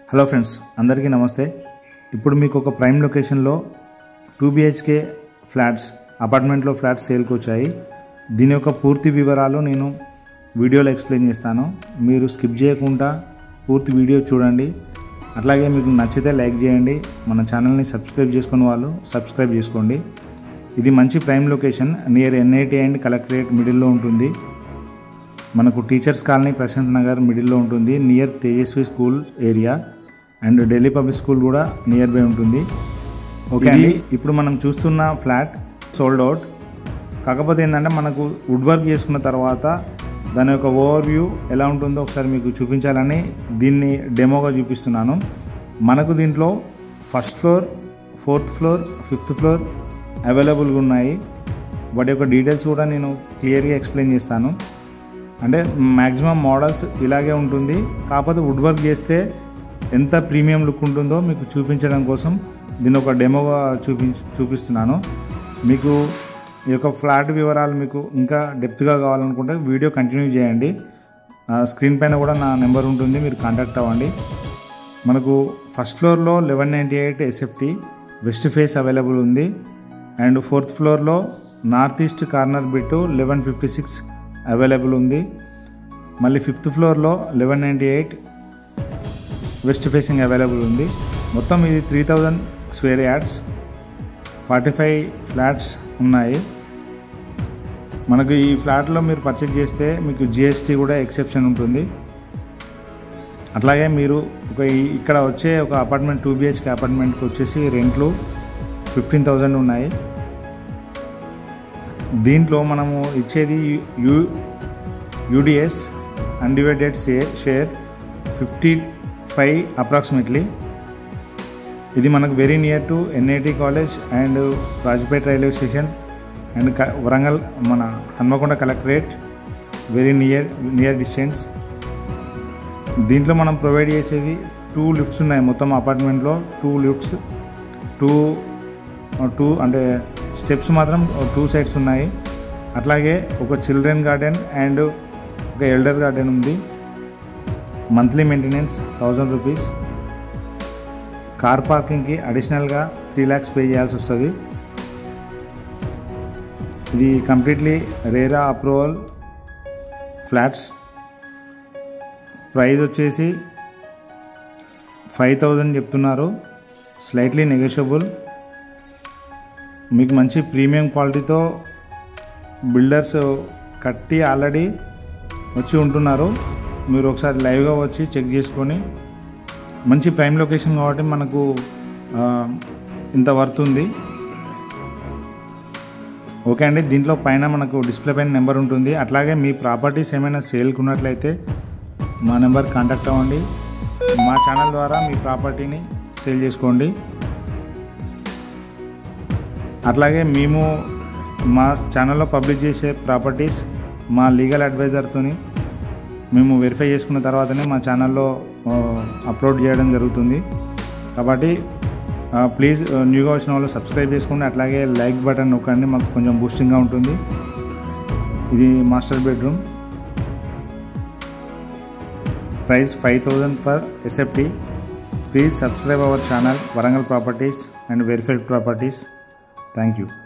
hello friends అందరికీ నమస్తే ఇప్పుడు మీకు ఒక ప్రైమ్ లొకేషన్లో టూ బిహెచ్కే ఫ్లాట్స్ అపార్ట్మెంట్లో ఫ్లాట్స్ సేల్కి వచ్చాయి దీని యొక్క పూర్తి వివరాలు నేను వీడియోలో ఎక్స్ప్లెయిన్ చేస్తాను మీరు స్కిప్ చేయకుండా పూర్తి వీడియో చూడండి అట్లాగే మీకు నచ్చితే లైక్ చేయండి మన ఛానల్ని సబ్స్క్రైబ్ చేసుకున్న వాళ్ళు సబ్స్క్రైబ్ చేసుకోండి ఇది మంచి prime location near NIT and collectorate మిడిల్లో ఉంటుంది మనకు టీచర్స్ కాలనీ ప్రశాంత్ నగర్ మిడిల్లో ఉంటుంది near Tejaswi school area and Delhi public school కూడా నియర్ బై ఉంటుంది ఓకే అండి ఇప్పుడు మనం చూస్తున్న ఫ్లాట్ సోల్డ్ అవుట్ కాకపోతే ఏంటంటే మనకు వుడ్ వర్క్ చేసుకున్న తర్వాత దాని యొక్క ఓవర్ వ్యూ ఎలా ఉంటుందో ఒకసారి మీకు చూపించాలని దీన్ని డెమోగా చూపిస్తున్నాను మనకు దీంట్లో first floor fourth floor fifth floor అవైలబుల్గా ఉన్నాయి వాటి యొక్క డీటెయిల్స్ కూడా నేను క్లియర్గా ఎక్స్ప్లెయిన్ చేస్తాను అంటే మ్యాక్సిమం మోడల్స్ ఇలాగే ఉంటుంది కాకపోతే వుడ్ వర్క్ చేస్తే ఎంత ప్రీమియం లుక్ ఉంటుందో మీకు చూపించడం కోసం దీన్ని ఒక డెమోగా చూపి చూపిస్తున్నాను మీకు ఈ యొక్క ఫ్లాట్ వివరాలు మీకు ఇంకా డెప్త్గా కావాలనుకుంటే వీడియో కంటిన్యూ చేయండి ఆ, స్క్రీన్ పైన కూడా నా నెంబర్ ఉంటుంది మీరు కాంటాక్ట్ అవ్వండి మనకు ఫస్ట్ ఫ్లోర్లో eleven ninety eight SFT west face available ఉంది అండ్ ఫోర్త్ ఫ్లోర్లో north east corner bit eleven fifty six available ఉంది మళ్ళీ ఫిఫ్త్ ఫ్లోర్లో eleven ninety eight west facing available ఉంది మొత్తం ఇది three thousand square yards forty five flats ఉన్నాయి మనకు ఈ ఫ్లాట్లో మీరు పర్చేజ్ చేస్తే మీకు జిఎస్టీ కూడా ఎక్సెప్షన్ ఉంటుంది అట్లాగే మీరు ఒక ఈ- ఇక్కడ వచ్చే ఒక అపార్ట్మెంట్ టూ బిహెచ్కే అపార్ట్మెంట్కి వచ్చేసి రెంట్లు ఫిఫ్టీన్ థౌజండ్ ఉన్నాయి దీంట్లో మనము ఇచ్చేది U UDS undivided share fifty five approximately ఇది మనకు very near to NIT college and Rajapeta railway station and క- వరంగల్ మన Hanamkonda collectorate very near near distance దీంట్లో మనం ప్రొవైడ్ చేసేది టూ లిఫ్ట్స్ ఉన్నాయి మొత్తం అపార్ట్మెంట్లో టూ లిఫ్ట్స్ టూ టూ అంటే స్టెప్స్ మాత్రం టూ సైడ్స్ ఉన్నాయి అట్లాగే ఒక చిల్డ్రన్ గార్డెన్ అండ్ ఒక ఎల్డర్ గార్డెన్ ఉంది monthly maintenance thousand rupees car పార్కింగ్కి అడిషనల్గా త్రీ ల్యాక్స్ పే చేయాల్సి వస్తుంది ఇది completely RERA approval flats price వచ్చేసి ఫైవ్ థౌజండ్ చెప్తున్నారు స్లైట్లీ నెగోషియబుల్ మీకు మంచి ప్రీమియం క్వాలిటీతో బిల్డర్స్ కట్టి ఆల్రెడీ వచ్చి ఉంటున్నారు మీరు ఒకసారి లైవ్గా వచ్చి చెక్ చేసుకొని మంచి ప్రైమ్ లొకేషన్ కాబట్టి మనకు ఆ, ఇంత వర్త్ ఉంది ఓకే అండి దీంట్లో పైన మనకు డిస్ప్లే పైన నెంబర్ ఉంటుంది అట్లాగే మీ ప్రాపర్టీస్ ఏమైనా సేల్కి ఉన్నట్లయితే మా నెంబర్ కాంటాక్ట్ అవ్వండి మా ఛానల్ ద్వారా మీ ప్రాపర్టీని సేల్ చేసుకోండి అట్లాగే మేము మా ఛానల్లో పబ్లిష్ చేసే ప్రాపర్టీస్ మా లీగల్ అడ్వైజర్తోని మేము వెరిఫై చేసుకున్న తర్వాతనే మా ఛానల్లో ఆ, అప్లోడ్ చేయడం జరుగుతుంది కాబట్టి ఆ, ప్లీజ్ ఆ, న్యూగా వచ్చిన వాళ్ళు సబ్స్క్రైబ్ చేసుకోండి అట్లాగే లైక్ బటన్ నొక్కండి మాకు కొంచెం బూస్టింగ్గా ఉంటుంది ఇది master bedroom price five thousand for SFT please subscribe our channel Warangal properties and verified properties thank you